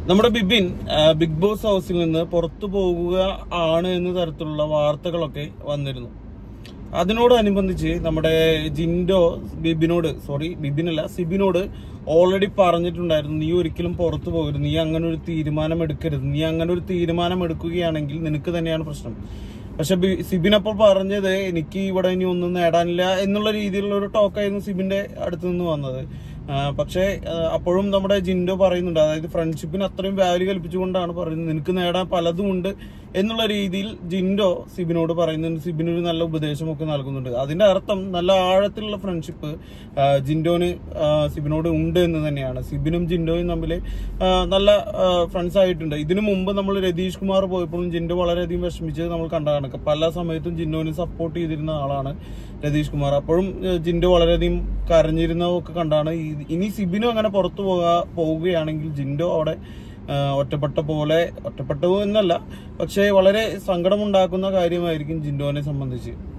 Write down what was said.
നമ്മുടെ ബിബിൻ ആ, big boss ഹൗസിൽ നിന്ന് പുറത്തു പോകുക ആണ് എന്ന തരത്തിലുള്ള വാർത്തകളൊക്കെ വന്നിരുന്നു അതിനോടനുബന്ധിച്ച് നമ്മുടെ ജിൻഡോ ബിബിനോട് സോറി ബിബിനല്ല സിബിനോട് ഓൾറെഡി പറഞ്ഞിട്ടുണ്ടായിരുന്നു നീ ഒരിക്കലും പുറത്തു പോകരുത് നീ അങ്ങനെ ഒരു തീരുമാനം എടുക്കരുത് നീ അങ്ങനെ ഒരു തീരുമാനം എടുക്കുകയാണെങ്കിൽ നിനക്ക് തന്നെയാണ് പ്രശ്നം പക്ഷെ ബി- സിബിൻ അപ്പോൾ പറഞ്ഞത് എനിക്ക് ഇവിടെ ഇനി ഒന്നും നേടാനില്ല എന്നുള്ള രീതിയിലുള്ള ഒരു ടോക്കായിരുന്നു സിബിന്റെ അടുത്ത് നിന്ന് വന്നത് ആ, പക്ഷേ ആ, അപ്പോഴും നമ്മുടെ ജിൻഡോ പറയുന്നുണ്ട് അതായത് ഫ്രണ്ട്ഷിപ്പിന് അത്രയും വാല്യൂ കൽപ്പിച്ചുകൊണ്ടാണ് പറയുന്നത് നിനക്ക് നേടാൻ പലതും ഉണ്ട് എന്നുള്ള രീതിയിൽ ജിൻഡോ സിബിനോട് പറയുന്നുണ്ട് സിബിനൊരു നല്ല ഉപദേശമൊക്കെ നൽകുന്നുണ്ട് അതിന്റെ അർത്ഥം നല്ല ആഴത്തിലുള്ള ഫ്രണ്ട്ഷിപ്പ് ആ, ജിൻഡോന് ആ, സിബിനോട് ഉണ്ട് എന്ന് തന്നെയാണ് സിബിനും ജിൻഡോയും തമ്മിൽ ആ, നല്ല ഫ്രണ്ട്സ് ആയിട്ടുണ്ട് ഇതിനു മുമ്പ് നമ്മൾ രതീഷ് കുമാർ പോയപ്പോഴും ജിൻഡോ വളരെയധികം വിഷമിച്ചത് നമ്മൾ കണ്ടതാണ് പല സമയത്തും ജിൻഡോനെ സപ്പോർട്ട് ചെയ്തിരുന്ന ആളാണ് രതീഷ് കുമാർ അപ്പോഴും ഏഹ്, ജിൻഡോ വളരെയധികം കരഞ്ഞിരുന്നതൊക്കെ കണ്ടാണ് ഈ- ഇനി സിബിനും അങ്ങനെ പുറത്തു പോകാ പോവുകയാണെങ്കിൽ ജിൻഡോ അവിടെ ഏഹ്, ഒറ്റപ്പെട്ട പോലെ ഒറ്റപ്പെട്ടു എന്നല്ല പക്ഷേ വളരെ സങ്കടമുണ്ടാക്കുന്ന കാര്യമായിരിക്കും ജിൻഡോനെ സംബന്ധിച്ച്